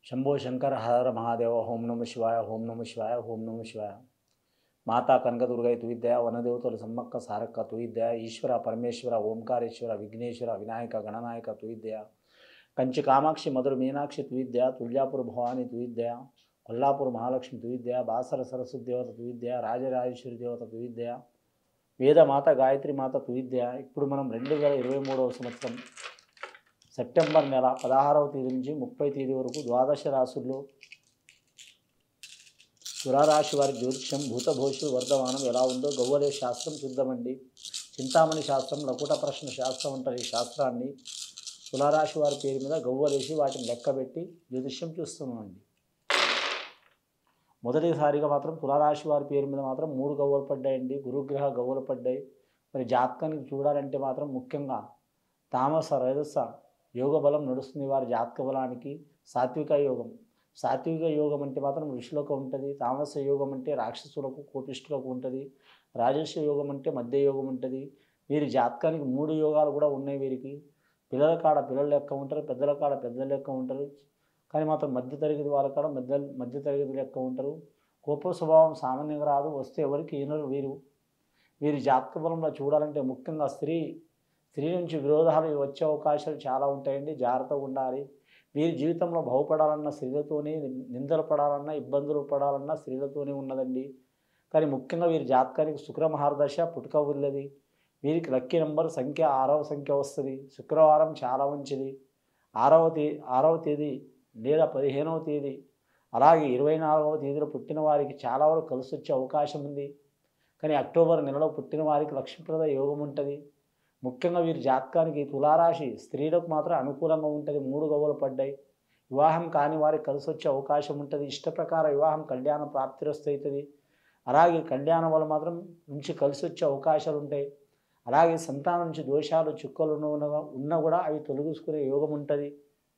శంభో శంకర హర మహాదేవ ఓం నమ శివాయ ఓం నమ శివాయ ఓం నమ శివాయ మాతా కనకదుర్గై తువిద్య వనదేవతలు సమ్మక్క సారక్క తువిద్య ఈశ్వర పరమేశ్వర ఓంకారేశ్వర విఘ్నేశ్వర వినాయక గణనాయక తువిద్య కంచి కామాక్షి మధుర మీనాక్షి తువిద్య తుల్యాపుర భవాని తువిద్య కొల్లాపూర్ మహాలక్ష్మి తువిద్య బాసర సరస్వతి దేవత తువిద్య రాజరాజేశ్వరి దేవత తువిద్య వేదమాత గాయత్రి మాత తువిద్య ఇప్పుడు మనం రెండు వేల ఇరవై మూడవ సంవత్సరం సెప్టెంబర్ నెల పదహారవ తేదీ నుంచి ముప్పై తేదీ వరకు ద్వాదశ రాశుల్లో తులారాశి వారి జ్యోతిష్యం భూతభోషు వర్ధమానం ఎలా ఉందో గౌవలే శాస్త్రం చూద్దామండి చింతామణి శాస్త్రం లకుట ప్రశ్న శాస్త్రం అంటారు ఈ శాస్త్రాన్ని తులారాశి వారి పేరు మీద గవ్వలేసి వాటిని లెక్కబెట్టి జ్యోతిష్యం చూస్తున్నామండి మొదటిసారిగా మాత్రం తులారాశి వారి పేరు మీద మాత్రం మూడు గవ్వలు పడ్డాయండి గురుగ్రహ గవ్వలు పడ్డాయి మరి జాతకానికి చూడాలంటే మాత్రం ముఖ్యంగా తామస రజస యోగ బలం నడుస్తుంది వారి జాతక బలానికి సాత్విక యోగం సాత్విక యోగం అంటే మాత్రం ఋషులకు ఉంటుంది తామస యోగం అంటే రాక్షసులకు కోపిష్ఠులకు ఉంటుంది రాజస్వ యోగం అంటే మధ్య యోగం ఉంటుంది వీరి జాతకానికి మూడు యోగాలు కూడా ఉన్నాయి వీరికి పిల్లల కాడ పిల్లల లెక్క ఉంటారు పెద్దల కాడ పెద్దల లెక్క ఉంటారు కానీ మాత్రం మధ్య తరగతి వాళ్ళ కాడ మధ్య మధ్య తరగతి లెక్క ఉంటారు కోప స్వభావం సామాన్యంగా రాదు వస్తే ఎవరికి ఈనరు వీరు వీరి జాతక బలంలో చూడాలంటే ముఖ్యంగా స్త్రీ స్త్రీ నుంచి విరోధాలు వచ్చే అవకాశాలు చాలా ఉంటాయండి జాగ్రత్తగా ఉండాలి వీరి జీవితంలో బాగుపడాలన్న స్త్రీలతోనే నిందలు పడాలన్నా ఇబ్బందులు పడాలన్నా స్త్రీలతోనే ఉన్నదండి కానీ ముఖ్యంగా వీరి జాతకానికి శుక్ర మహారదశ పుట్టుక ఉన్నది వీరికి లక్కీ నెంబర్ సంఖ్య ఆరవ సంఖ్య వస్తుంది శుక్రవారం చాలా మంచిది ఆరవ తే ఆరవ తేదీ లేదా పదిహేనవ తేదీ అలాగే ఇరవై నాలుగవ తేదీలో పుట్టిన వారికి చాలా వరకు కలిసి వచ్చే అవకాశం ఉంది కానీ అక్టోబర్ నెలలో పుట్టిన వారికి లక్ష్మీప్రద యోగం ఉంటుంది ముఖ్యంగా వీరి జాతకానికి తులారాశి స్త్రీలకు మాత్రం అనుకూలంగా ఉంటుంది మూడు గవ్వలు పడ్డాయి వివాహం కాని వారికి కలిసి వచ్చే అవకాశం ఉంటుంది ఇష్ట ప్రకారం వివాహం కళ్యాణ ప్రాప్తిరస్తు అవుతుంది అలాగే కళ్యాణం వల్ల మాత్రం నుంచి కలిసి వచ్చే అవకాశాలు ఉంటాయి అలాగే సంతానం నుంచి దోషాలు చుక్కలు ఉన్న ఉన్నా కూడా అవి తొలగించుకునే యోగం ఉంటుంది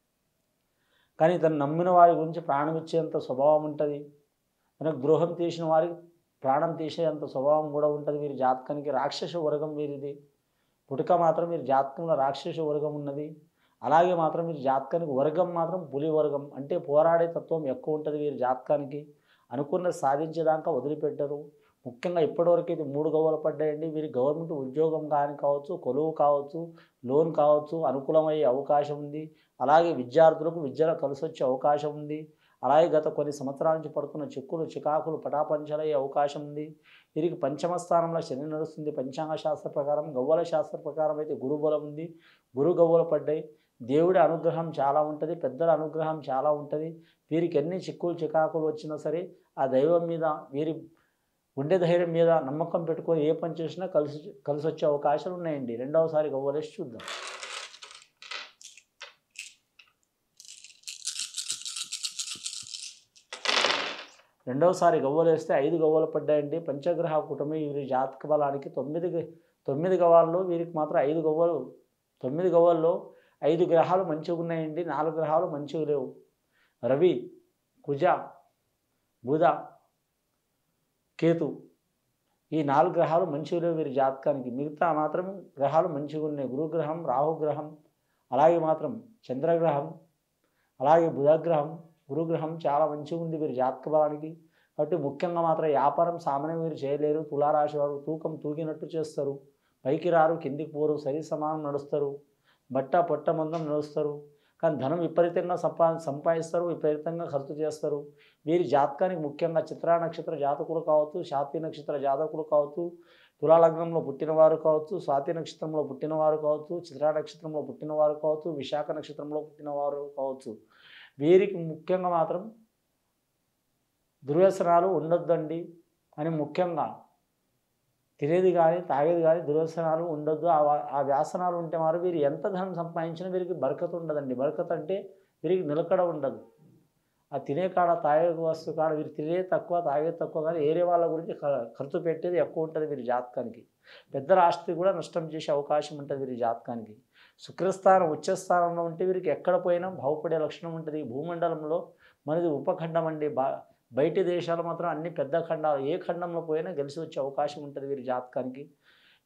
కానీ తను నమ్మిన వారి గురించి ప్రాణం ఇచ్చేంత స్వభావం ఉంటుంది తనకు ద్రోహం తీసిన వారికి ప్రాణం తీసేంత స్వభావం కూడా ఉంటుంది వీరి జాతకానికి రాక్షస వర్గం వీరిది పుట్టుక మాత్రం వీరి జాతకంలో రాక్షస వర్గం ఉన్నది అలాగే మాత్రం వీరి జాతకానికి వర్గం మాత్రం పులి వర్గం అంటే పోరాడే తత్వం ఎక్కువ ఉంటుంది వీరి జాతకానికి అనుకున్నది సాధించేదాకా వదిలిపెట్టరు ముఖ్యంగా ఇప్పటివరకు ఇది మూడు గవ్వలు పడ్డాయండి వీరి గవర్నమెంట్ ఉద్యోగం కానీ కావచ్చు కొలువు కావచ్చు లోన్ కావచ్చు అనుకూలమయ్యే అవకాశం ఉంది అలాగే విద్యార్థులకు విద్యలో కలిసి వచ్చే అవకాశం ఉంది అలాగే గత కొన్ని సంవత్సరాల నుంచి పడుతున్న చిక్కులు చికాకులు పటాపంచలయ్యే అవకాశం ఉంది వీరికి పంచమ స్థానంలో శని నడుస్తుంది పంచాంగ శాస్త్ర ప్రకారం గవ్వల శాస్త్ర ప్రకారం అయితే గురుబలం ఉంది గురు గవ్వలు పడ్డాయి దేవుడి అనుగ్రహం చాలా ఉంటుంది పెద్దల అనుగ్రహం చాలా ఉంటుంది వీరికి ఎన్ని చిక్కులు చికాకులు వచ్చినా సరే ఆ దైవం మీద వీరి గుండె ధైర్యం మీద నమ్మకం పెట్టుకొని ఏ పని చేసినా కలిసి కలిసి వచ్చే అవకాశాలు ఉన్నాయండి రెండవసారి గవ్వలేసి చూద్దాం రెండవసారి గవ్వలేస్తే ఐదు గవ్వలు పడ్డాయండి పంచగ్రహ కుటుంబం వీరి జాతక బలానికి తొమ్మిది తొమ్మిది గవ్వాల్లో వీరికి మాత్రం ఐదు గవ్వలు తొమ్మిది గవ్వల్లో ఐదు గ్రహాలు మంచిగా ఉన్నాయండి నాలుగు గ్రహాలు మంచిగా లేవు రవి కుజ బుధ కేతు ఈ నాలుగు గ్రహాలు మంచిగా లేవు వీరి జాతకానికి మిగతా మాత్రం గ్రహాలు మంచిగా ఉన్నాయి గురుగ్రహం రాహుగ్రహం అలాగే మాత్రం చంద్రగ్రహం అలాగే బుధగ్రహం గురుగ్రహం చాలా మంచిగా ఉంది వీరి జాతక బలానికి కాబట్టి ముఖ్యంగా మాత్రం వ్యాపారం సామాన్యం మీరు చేయలేరు తులారాశి వారు తూకం తూగినట్టు చేస్తారు పైకి రారు కిందికి పోరు సరి సమానం నడుస్తారు బట్ట పొట్ట మందం నడుస్తారు కానీ ధనం విపరీతంగా సంపా సంపాదిస్తారు విపరీతంగా ఖర్చు చేస్తారు వీరి జాతకానికి ముఖ్యంగా చిత్రా నక్షత్ర జాతకులు కావచ్చు శాతి నక్షత్ర జాతకులు కావచ్చు తులాలగ్నంలో పుట్టినవారు కావచ్చు స్వాతి నక్షత్రంలో పుట్టినవారు కావచ్చు చిత్రా నక్షత్రంలో పుట్టినవారు కావచ్చు విశాఖ నక్షత్రంలో పుట్టినవారు కావచ్చు వీరికి ముఖ్యంగా మాత్రం దుర్వ్యసనాలు ఉండొద్దండి అని ముఖ్యంగా తినేది కానీ తాగేది కానీ దుర్వ్యసనాలు ఉండొద్దు ఆ వా- ఆ వ్యాసనాలు ఉంటే మారు వీరు ఎంత ధనం సంపాదించినా వీరికి బరకత ఉండదండి బరకత అంటే వీరికి నిలకడ ఉండదు ఆ తినే కాడ తాగే వస్తువు కాడ వీరు తినే తక్కువ తాగేది తక్కువ కానీ ఏరే వాళ్ళ గురించి ఖ- ఖర్చు పెట్టేది ఎక్కువ ఉంటుంది వీరి జాతకానికి పెద్దల ఆస్తి కూడా నష్టం చేసే అవకాశం ఉంటుంది వీరి జాతకానికి శుక్రస్థానం ఉచ్చస్థానంలో ఉంటే వీరికి ఎక్కడ పోయినా బాగుపడే లక్షణం ఉంటుంది ఈ భూమండలంలో మనది ఉపఖండం అండి బా బయటి దేశాలు మాత్రం అన్ని పెద్ద ఖండాలు ఏ ఖండంలో పోయినా గెలిచి వచ్చే అవకాశం ఉంటుంది వీరి జాతకానికి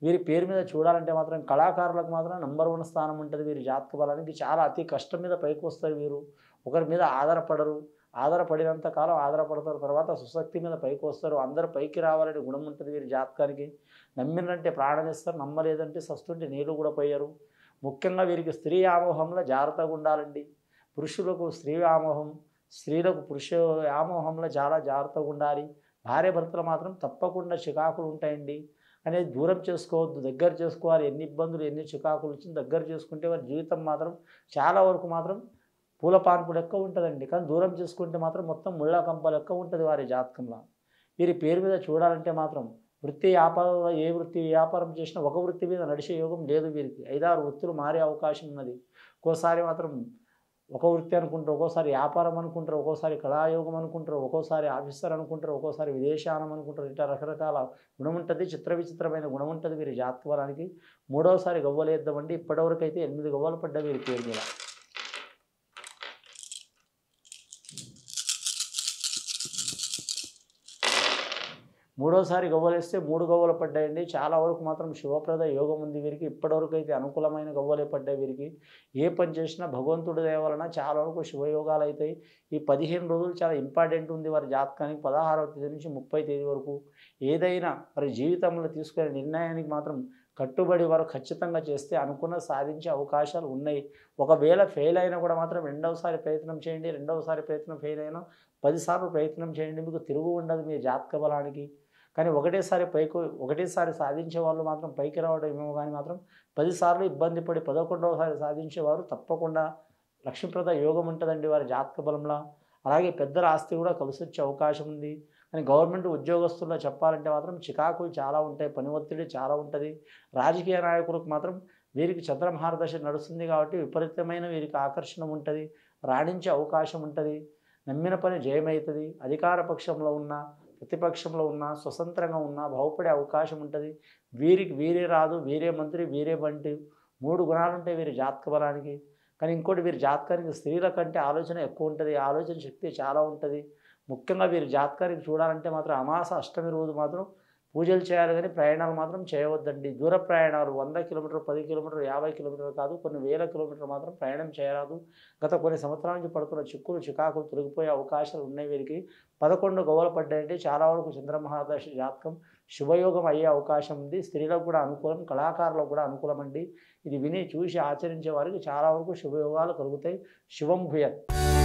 వీరి పేరు మీద చూడాలంటే మాత్రం కళాకారులకు మాత్రం నంబర్ వన్ స్థానం ఉంటుంది వీరి జాతక బలానికి చాలా అతి కష్టం మీద పైకి వస్తారు వీరు ఒకరి మీద ఆధారపడరు ఆధారపడినంత కాలం ఆధారపడతారు తర్వాత సుశక్తి మీద పైకి వస్తారు అందరు పైకి రావాలనే గుణం ఉంటుంది వీరి జాతకానికి నమ్మినంటే ప్రాణం ఇస్తారు నమ్మలేదంటే సస్తుంటే నీళ్ళు కూడా పోయారు ముఖ్యంగా వీరికి స్త్రీ ఆమోహంలో జాగ్రత్తగా ఉండాలండి పురుషులకు స్త్రీ ఆమోహం స్త్రీలకు పురుష ఆమోహంలో చాలా జాగ్రత్తగా ఉండాలి భార్య భర్తలు మాత్రం తప్పకుండా చికాకులు ఉంటాయండి అనేది దూరం చేసుకోవద్దు దగ్గర చేసుకోవాలి ఎన్ని ఇబ్బందులు ఎన్ని చికాకులు వచ్చిన దగ్గర చేసుకుంటే వారి జీవితం మాత్రం చాలా వరకు మాత్రం పూల పాన్పు లెక్క ఉంటుందండి కానీ దూరం చేసుకుంటే మాత్రం మొత్తం ముళ్ళ కంప లెక్క ఉంటుంది వారి జాతకంలో వీరి పేరు మీద చూడాలంటే మాత్రం వృత్తి వ్యాపారంలో ఏ వృత్తి వ్యాపారం చేసినా ఒక వృత్తి మీద నడిచే యోగం లేదు వీరికి ఐదారు వృత్తులు మారే అవకాశం ఉన్నది ఒక్కోసారి మాత్రం ఒక వృత్తి అనుకుంటారు ఒక్కోసారి వ్యాపారం అనుకుంటారు ఒక్కోసారి కళాయోగం అనుకుంటారు ఒక్కోసారి ఆఫీసర్ అనుకుంటారు ఒక్కోసారి విదేశానం అనుకుంటారు ఇట్లా రకరకాల గుణం ఉంటుంది చిత్ర విచిత్రమైన గుణం ఉంటుంది వీరి జాతక బలానికి మూడవసారి గవ్వలు వేద్దామండి ఇప్పటివరకు అయితే ఎనిమిది గవ్వలు పడ్డ వీరి పేరు మీద మూడోసారి గవ్వలేస్తే మూడు గవ్వలు పడ్డాయండి చాలా వరకు మాత్రం శుభప్రద యోగం ఉంది వీరికి ఇప్పటివరకు అయితే అనుకూలమైన గవ్వలే పడ్డాయి వీరికి ఏ పని చేసినా భగవంతుడి దయ వలన చాలా వరకు శుభయోగాలు అవుతాయి ఈ పదిహేను రోజులు చాలా ఇంపార్టెంట్ ఉంది వారి జాతకానికి పదహారవ తేదీ నుంచి ముప్పై తేదీ వరకు ఏదైనా మరి జీవితంలో తీసుకునే నిర్ణయానికి మాత్రం కట్టుబడి వారు ఖచ్చితంగా చేస్తే అనుకున్న సాధించే అవకాశాలు ఉన్నాయి ఒకవేళ ఫెయిల్ అయినా కూడా మాత్రం రెండవసారి ప్రయత్నం చేయండి రెండవసారి ప్రయత్నం ఫెయిల్ అయినా పదిసార్లు ప్రయత్నం చేయండి మీకు తిరుగు ఉండదు మీ జాతక బలానికి కానీ ఒకటేసారి పైకి ఒకటేసారి సాధించే వాళ్ళు మాత్రం పైకి రావడం ఏమో కానీ మాత్రం పదిసార్లు ఇబ్బంది పడి పదకొండవసారి సాధించేవారు తప్పకుండా లక్ష్మీప్రద యోగం ఉంటుందండి వారి జాతక బలంలో అలాగే పెద్దల ఆస్తి కూడా కలిసి వచ్చే అవకాశం ఉంది కానీ గవర్నమెంట్ ఉద్యోగస్తుల్లో చెప్పాలంటే మాత్రం చికాకులు చాలా ఉంటాయి పని ఒత్తిడి చాలా ఉంటుంది రాజకీయ నాయకులకు మాత్రం వీరికి చంద్రమహారదశ నడుస్తుంది కాబట్టి విపరీతమైన వీరికి ఆకర్షణ ఉంటుంది రాణించే అవకాశం ఉంటుంది నమ్మిన పని జయమవుతుంది అధికార పక్షంలో ఉన్న ప్రతిపక్షంలో ఉన్న స్వతంత్రంగా ఉన్న బాగుపడే అవకాశం ఉంటుంది వీరికి వీరే రాదు వీరే మంత్రి వీరే బంటి మూడు గుణాలు ఉంటాయి వీరి జాతక బలానికి కానీ ఇంకోటి వీరి జాతకానికి స్త్రీల కంటే ఆలోచన ఎక్కువ ఉంటుంది ఆలోచన శక్తి చాలా ఉంటుంది ముఖ్యంగా వీరి జాతకానికి చూడాలంటే మాత్రం అమాస అష్టమి రోజు మాత్రం పూజలు చేయాలి కానీ ప్రయాణాలు మాత్రం చేయవద్దండి దూర ప్రయాణాలు వంద కిలోమీటర్ పది కిలోమీటర్ యాభై కిలోమీటర్లు కాదు కొన్ని వేల కిలోమీటర్లు మాత్రం ప్రయాణం చేయరాదు గత కొన్ని సంవత్సరాల నుంచి పడుతున్న చిక్కులు చికాకులు తొలగిపోయే అవకాశాలు ఉన్నాయి వీరికి పదకొండు గోవలు పడ్డాయంటే చాలా వరకు చంద్రమహాదశ జాతకం శుభయోగం అయ్యే అవకాశం ఉంది స్త్రీలకు కూడా అనుకూలం కళాకారులకు కూడా అనుకూలం అండి ఇది విని చూసి ఆచరించే వారికి చాలా వరకు శుభయోగాలు కలుగుతాయి శుభం భూయత్